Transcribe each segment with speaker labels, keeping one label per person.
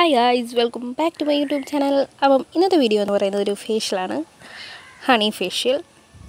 Speaker 1: hi guys welcome back to my YouTube channel അപ്പം ഇന്നത്തെ video എന്ന് പറയുന്നത് ഒരു ഫേഷ്യലാണ് ഹണി ഫേഷ്യൽ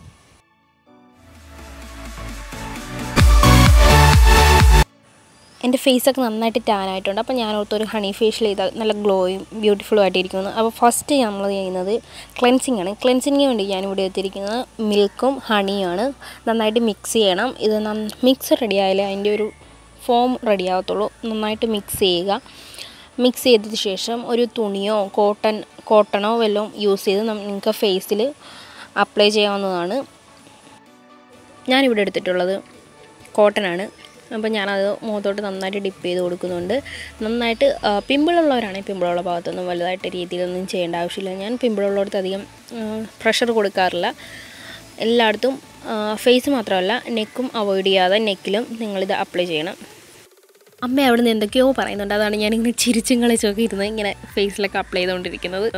Speaker 1: എൻ്റെ ഫേസൊക്കെ നന്നായിട്ട് ടാൻ ആയിട്ടുണ്ട് അപ്പോൾ ഞാൻ ഓർത്തൊരു ഹണി ഫേഷ്യൽ ചെയ്താൽ നല്ല ഗ്ലോയും ബ്യൂട്ടിഫുള്ളും ആയിട്ടിരിക്കുന്നു അപ്പോൾ ഫസ്റ്റ് നമ്മൾ ചെയ്യുന്നത് ക്ലെൻസിങ് ആണ് ക്ലെൻസിങ്ങിന് വേണ്ടി ഞാനിവിടെ എത്തിയിരിക്കുന്നത് മിൽക്കും ഹണിയാണ് നന്നായിട്ട് മിക്സ് ചെയ്യണം ഇത് മിക്സ് റെഡി ആയാലേ അതിൻ്റെ ഒരു ഫോം റെഡി ആകത്തുള്ളൂ നന്നായിട്ട് മിക്സ് ചെയ്യുക മിക്സ് ചെയ്തതിന് ശേഷം ഒരു തുണിയോ കോട്ടൺ കോട്ടണോ വല്ലതും യൂസ് ചെയ്ത് നിങ്ങൾക്ക് ഫേസിൽ അപ്ലൈ ചെയ്യാവുന്നതാണ് ഞാനിവിടെ എടുത്തിട്ടുള്ളത് കോട്ടനാണ് അപ്പോൾ ഞാനത് മുഖത്തോട്ട് നന്നായിട്ട് ഡിപ്പ് ചെയ്ത് കൊടുക്കുന്നുണ്ട് നന്നായിട്ട് പിമ്പിളുള്ളവരാണെങ്കിൽ പിമ്പിളുള്ള ഭാഗത്തൊന്നും വലുതായിട്ട് രീതിയിലൊന്നും ചെയ്യേണ്ട ആവശ്യമില്ല ഞാൻ പിമ്പിളുള്ളടത്ത് അധികം പ്രഷർ കൊടുക്കാറില്ല എല്ലായിടത്തും ഫേസ് മാത്രമല്ല നെക്കും അവോയ്ഡ് ചെയ്യാതെ നെക്കിലും നിങ്ങളിത് അപ്ലൈ ചെയ്യണം അമ്മ അവിടെ നിന്ന് എന്തൊക്കെയോ പറയുന്നുണ്ട് അതാണ് ഞാനിങ്ങനെ ചിരിച്ചും കളിച്ചൊക്കെ ഇരുന്ന് ഇങ്ങനെ ഫേസിലൊക്കെ അപ്ലൈ ചെയ്തുകൊണ്ടിരിക്കുന്നത്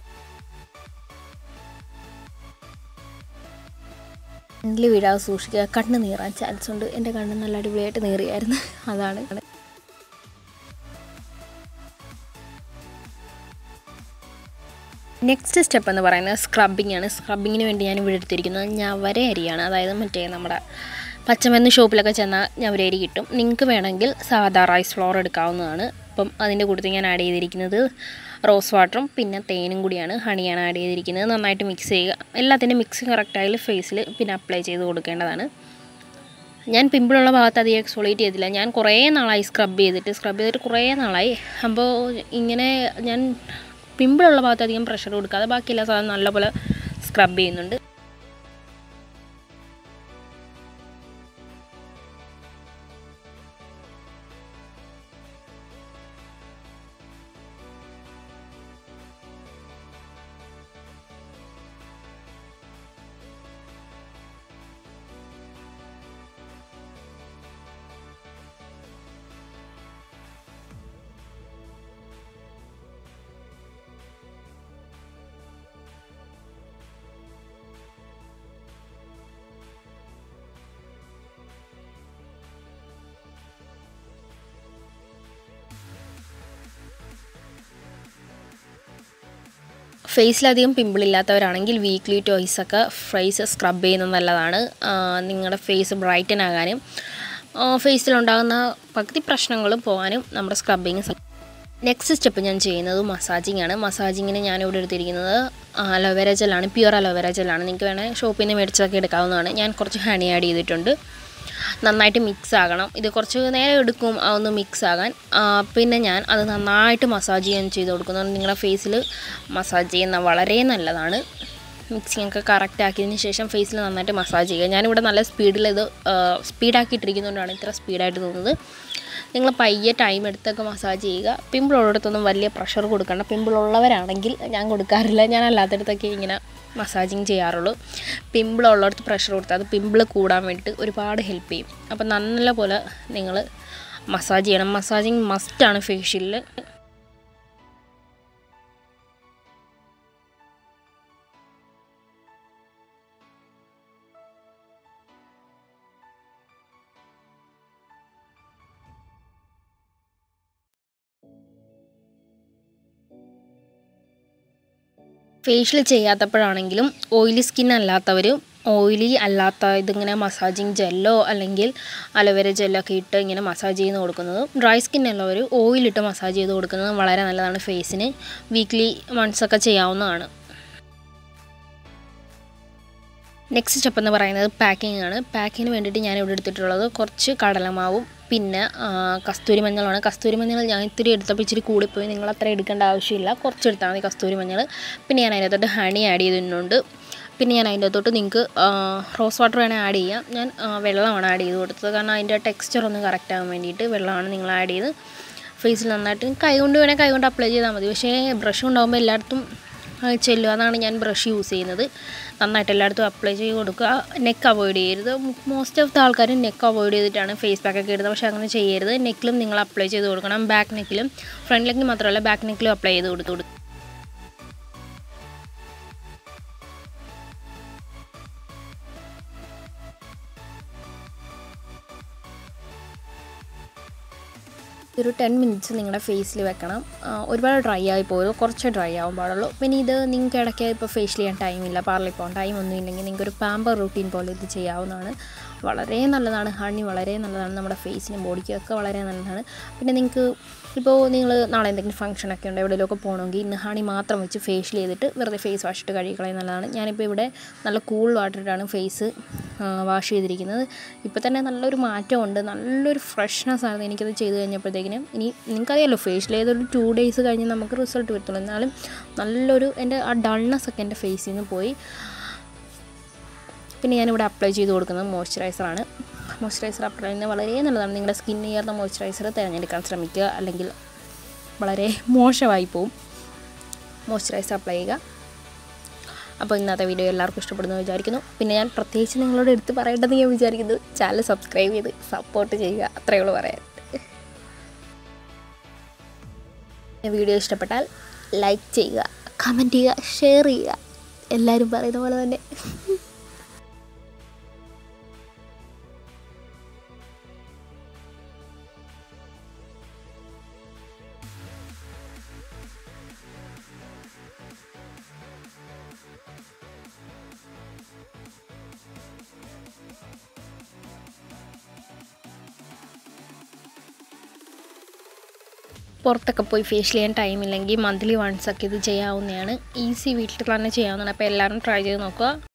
Speaker 1: കണ്ണിൽ വീഴാതെ സൂക്ഷിക്കുക കണ്ണ് നീറാൻ ചാൻസ് ഉണ്ട് എൻ്റെ കണ്ണ് നല്ല അടിപൊളിയായിട്ട് നീറിയായിരുന്നു അതാണ് നെക്സ്റ്റ് സ്റ്റെപ്പ് എന്ന് പറയുന്നത് സ്ക്രബിംഗ് ആണ് സ്ക്രബിങ്ങിന് വേണ്ടി ഞാൻ ഇവിടെ എടുത്തിരിക്കുന്നത് ഞവര അരിയാണ് അതായത് മറ്റേ നമ്മുടെ പച്ചമരുന്ന് ഷോപ്പിലൊക്കെ ചെന്നാൽ ഞവര അരി കിട്ടും നിങ്ങൾക്ക് വേണമെങ്കിൽ സാധാ റൈസ് ഫ്ലോർ എടുക്കാവുന്നതാണ് അപ്പം അതിൻ്റെ കൂട്ടത്തിൽ ഞാൻ ആഡ് ചെയ്തിരിക്കുന്നത് റോസ് വാട്ടറും പിന്നെ തേനും കൂടിയാണ് ഹണിയാണ് ആഡ് ചെയ്തിരിക്കുന്നത് നന്നായിട്ട് മിക്സ് ചെയ്യുക എല്ലാത്തിൻ്റെ മിക്സ് കറക്റ്റായി ഫേസിൽ പിന്നെ അപ്ലൈ ചെയ്ത് കൊടുക്കേണ്ടതാണ് ഞാൻ പിമ്പിളുള്ള ഭാഗത്ത് അധികം എക്സോളേറ്റ് ചെയ്തില്ല ഞാൻ കുറേ നാളായി സ്ക്രബ് ചെയ്തിട്ട് സ്ക്രബ് ചെയ്തിട്ട് കുറേ നാളായി അപ്പോൾ ഇങ്ങനെ ഞാൻ പിമ്പിളുള്ള ഭാഗത്ത് അധികം പ്രഷർ കൊടുക്കാതെ ബാക്കി എല്ലാ സാധനം നല്ലപോലെ സ്ക്രബ് ചെയ്യുന്നുണ്ട് ഫേസിലധികം പിമ്പിളില്ലാത്തവരാണെങ്കിൽ വീക്ക്ലി ടോയ്സ് ഒക്കെ ഫേസ് സ്ക്രബ് ചെയ്യുന്നത് നല്ലതാണ് നിങ്ങളുടെ ഫേസ് ബ്രൈറ്റൻ ആകാനും ഫേസിലുണ്ടാകുന്ന പകുതി പ്രശ്നങ്ങളും പോകാനും നമ്മുടെ സ്ക്രബിങ് നെക്സ്റ്റ് സ്റ്റെപ്പ് ഞാൻ ചെയ്യുന്നത് മസാജിങ് ആണ് മസാജിങ്ങിന് ഞാനിവിടെ എടുത്തിരിക്കുന്നത് അലോവേര ജെല്ലാണ് പ്യുവർ അലോവേര ജെല്ലാണ് നിങ്ങൾക്ക് വേണമെങ്കിൽ ഷോപ്പിൽ നിന്ന് മേടിച്ചൊക്കെ എടുക്കാവുന്നതാണ് ഞാൻ കുറച്ച് ഹണി ആഡ് ചെയ്തിട്ടുണ്ട് നന്നായിട്ട് മിക്സ് ആകണം ഇത് കുറച്ച് നേരം എടുക്കും ഒന്ന് മിക്സ് ആകാൻ പിന്നെ ഞാൻ അത് നന്നായിട്ട് മസാജ് ചെയ്യാൻ ചെയ്ത് കൊടുക്കുന്നുണ്ട് നിങ്ങളുടെ ഫേസിൽ മസാജ് ചെയ്യുന്ന വളരെ നല്ലതാണ് മിക്സിങ് ഒക്കെ കറക്റ്റ് ആക്കിയതിന് ശേഷം ഫേസിൽ നന്നായിട്ട് മസാജ് ചെയ്യുക ഞാനിവിടെ നല്ല സ്പീഡിൽ ഇത് സ്പീഡാക്കിയിട്ടിരിക്കുന്നതുകൊണ്ടാണ് ഇത്ര സ്പീഡായിട്ട് തോന്നുന്നത് നിങ്ങൾ പയ്യെ ടൈം എടുത്തൊക്കെ മസാജ് ചെയ്യുക പിമ്പിളുള്ളിടത്തൊന്നും വലിയ പ്രഷർ കൊടുക്കണ്ട പിമ്പിളുള്ളവരാണെങ്കിൽ ഞാൻ കൊടുക്കാറില്ല ഞാൻ അല്ലാത്തടത്തൊക്കെ ഇങ്ങനെ മസാജിങ് ചെയ്യാറുള്ളൂ പിമ്പിൾ ഉള്ളിടത്ത് പ്രഷർ കൊടുത്താൽ അത് പിമ്പിൾ കൂടാൻ വേണ്ടിയിട്ട് ഒരുപാട് ഹെൽപ്പ് ചെയ്യും അപ്പം നല്ല പോലെ നിങ്ങൾ മസാജ് ചെയ്യണം മസാജിങ് മസ്റ്റാണ് ഫേഷ്യലിൽ ഫേഷ്യൽ ചെയ്യാത്തപ്പോഴാണെങ്കിലും ഓയിലി സ്കിൻ അല്ലാത്തവർ ഓയിലി അല്ലാത്ത ഇതിങ്ങനെ മസാജിങ് ജെല്ലോ അല്ലെങ്കിൽ അലോവേര ജെല്ലൊക്കെ ഇട്ട് ഇങ്ങനെ മസാജ് ചെയ്ത് കൊടുക്കുന്നത് ഡ്രൈ സ്കിൻ ഉള്ളവർ ഓയിലിട്ട് മസാജ് ചെയ്ത് കൊടുക്കുന്നത് വളരെ നല്ലതാണ് ഫേസിന് വീക്ക്ലി വൺസ് ഒക്കെ ചെയ്യാവുന്നതാണ് നെക്സ്റ്റ് സ്റ്റെപ്പ് എന്ന് പറയുന്നത് പാക്കിംഗ് ആണ് പാക്കിങ്ങിന് വേണ്ടിയിട്ട് ഞാൻ ഇവിടെ എടുത്തിട്ടുള്ളത് കുറച്ച് കടലമാവും പിന്നെ കസ്തൂരി മഞ്ഞളാണ് കസ്തൂരി മഞ്ഞൾ ഞാൻ ഇത്തിരി എടുത്തപ്പോൾ ഇച്ചിരി കൂടിപ്പോയി നിങ്ങൾ അത്ര എടുക്കേണ്ട ആവശ്യമില്ല കുറച്ച് എടുത്താൽ മതി കസ്തൂരി മഞ്ഞൾ പിന്നെ ഞാൻ അതിനകത്തോട്ട് ഹണി ആഡ് ചെയ്തിട്ടുണ്ട് പിന്നെ ഞാൻ അതിൻ്റെ അകത്തോട്ട് നിങ്ങൾക്ക് റോസ് വാട്ടർ വേണേൽ ആഡ് ചെയ്യാം ഞാൻ വെള്ളമാണ് ആഡ് ചെയ്ത് കൊടുത്തത് കാരണം അതിൻ്റെ ടെക്സ്ചർ ഒന്ന് കറക്റ്റ് ആകാൻ വേണ്ടിയിട്ട് വെള്ളമാണ് നിങ്ങൾ ആഡ് ചെയ്ത് ഫേസിൽ നന്നായിട്ട് കൈ കൊണ്ട് വേണേൽ കൈ കൊണ്ട് അപ്ലൈ ചെയ്താൽ മതി പക്ഷേ ബ്രഷ് ഉണ്ടാകുമ്പോൾ എല്ലായിടത്തും ചെല്ലും അതാണ് ഞാൻ ബ്രഷ് യൂസ് ചെയ്യുന്നത് നന്നായിട്ട് എല്ലായിടത്തും അപ്ലൈ ചെയ്ത് കൊടുക്കുക നെക്ക് അവോയ്ഡ് ചെയ്യരുത് മോസ്റ്റ് ഓഫ് ദ ആൾക്കാർ നെക്ക് അവോയ്ഡ് ചെയ്തിട്ടാണ് ഫേസ് പാക്കൊക്കെ ഇടുന്നത് പക്ഷേ അങ്ങനെ ചെയ്യരുത് നെക്കിലും നിങ്ങൾ അപ്ലൈ ചെയ്ത് കൊടുക്കണം ബാക്ക് നെക്കിലും ഫ്രണ്ട് നെക്കിൽ മാത്രമല്ല ബാക്ക് നെക്കിലും അപ്ലൈ ചെയ്ത് കൊടുത്തു കൊടുക്കും ഒരു ടെൻ മിനിറ്റ്സ് നിങ്ങളുടെ ഫേസിൽ വെക്കണം ആ, ഒരുപാട് ഡ്രൈ ആയി പോലും കുറച്ച് ഡ്രൈ ആവാൻ പാടുള്ളൂ പിന്നെ ഇത് നിങ്ങൾക്ക് ഇടയ്ക്ക് ഇപ്പോൾ ഫേഷ്യൽ ചെയ്യാൻ ടൈമില്ല പാർലർ പോകാൻ ടൈം ഒന്നും ഇല്ലെങ്കിൽ നിങ്ങൾക്ക് ഒരു പാമ്പർ റൂട്ടീൻ പോലെ ഇത് ചെയ്യാവുന്നതാണ് വളരെ നല്ലതാണ് ഹണി വളരെ നല്ലതാണ് നമ്മുടെ ഫേസിനും ബോഡിക്കും ഒക്കെ വളരെ നല്ലതാണ് പിന്നെ നിങ്ങൾക്ക് ഇപ്പോൾ നിങ്ങൾ നാളെ എന്തെങ്കിലും ഫംഗ്ഷനൊക്കെ ഉണ്ട് എവിടെയെങ്കിലുമൊക്കെ പോകണമെങ്കിൽ ഇന്ന് ഹണി മാത്രം വെച്ച് ഫേഷ്യൽ ചെയ്തിട്ട് വെറുതെ ഫേസ് വാഷ് ഇട്ട് കഴുകിക്കളയും നല്ലതാണ് ഞാനിപ്പോൾ ഇവിടെ നല്ല കൂൾ വാട്ടറിട്ടാണ് ഫേസ് വാഷ് ചെയ്തിരിക്കുന്നത് ഇപ്പോൾ തന്നെ നല്ലൊരു മാറ്റമുണ്ട് നല്ലൊരു ഫ്രഷ്നെസ് ആണ് എനിക്കത് ചെയ്ത് കഴിഞ്ഞപ്പോഴത്തേക്കിനും ഇനി നിങ്ങൾക്കറിയാലോ ഫേഷ്യൽ ചെയ്തൊരു ടു ഡേയ്സ് കഴിഞ്ഞ് നമുക്ക് റിസൾട്ട് വരത്തുള്ളൂ എന്നാലും നല്ലൊരു എൻ്റെ ആ ഡൾനെസ് ഒക്കെ എൻ്റെ ഫേസിൽ നിന്ന് പോയി പിന്നെ ഞാനിവിടെ അപ്ലൈ ചെയ്ത് കൊടുക്കുന്നത് മോയ്സ്ചറൈസറാണ് മോയ്സ്ചറൈസർ അപ്ലൈ ചെയ്യുന്നത് വളരെ നല്ലതാണ് നിങ്ങളുടെ സ്കിൻ ചെയ്യാത്ത മോയ്സ്ചറൈസർ തിരഞ്ഞെടുക്കാൻ ശ്രമിക്കുക അല്ലെങ്കിൽ വളരെ മോശമായി പോവും മോയ്സ്ചറൈസർ അപ്ലൈ ചെയ്യുക അപ്പോൾ ഇന്നത്തെ വീഡിയോ എല്ലാവർക്കും ഇഷ്ടപ്പെടുന്നു വിചാരിക്കുന്നു പിന്നെ ഞാൻ പ്രത്യേകിച്ച് നിങ്ങളോട് എടുത്ത് പറയേണ്ടത് ഞാൻ വിചാരിക്കുന്നു ചാനൽ സബ്സ്ക്രൈബ് ചെയ്ത് സപ്പോർട്ട് ചെയ്യുക അത്രയേ ഉള്ളൂ പറയാൻ വീഡിയോ ഇഷ്ടപ്പെട്ടാൽ ലൈക്ക് ചെയ്യുക കമൻറ്റ് ചെയ്യുക ഷെയർ ചെയ്യുക എല്ലാവരും പറയുന്ന പോലെ തന്നെ പുറത്തൊക്കെ പോയി ഫേഷ്യൽ ചെയ്യാൻ ടൈമില്ലെങ്കിൽ മന്ത്ലി വൺസ് ഒക്കെ ഇത് ചെയ്യാവുന്നതാണ് ഈസി വീട്ടിൽ തന്നെ ചെയ്യാവുന്നതാണ് അപ്പോൾ എല്ലാവരും ട്രൈ ചെയ്ത് നോക്കുക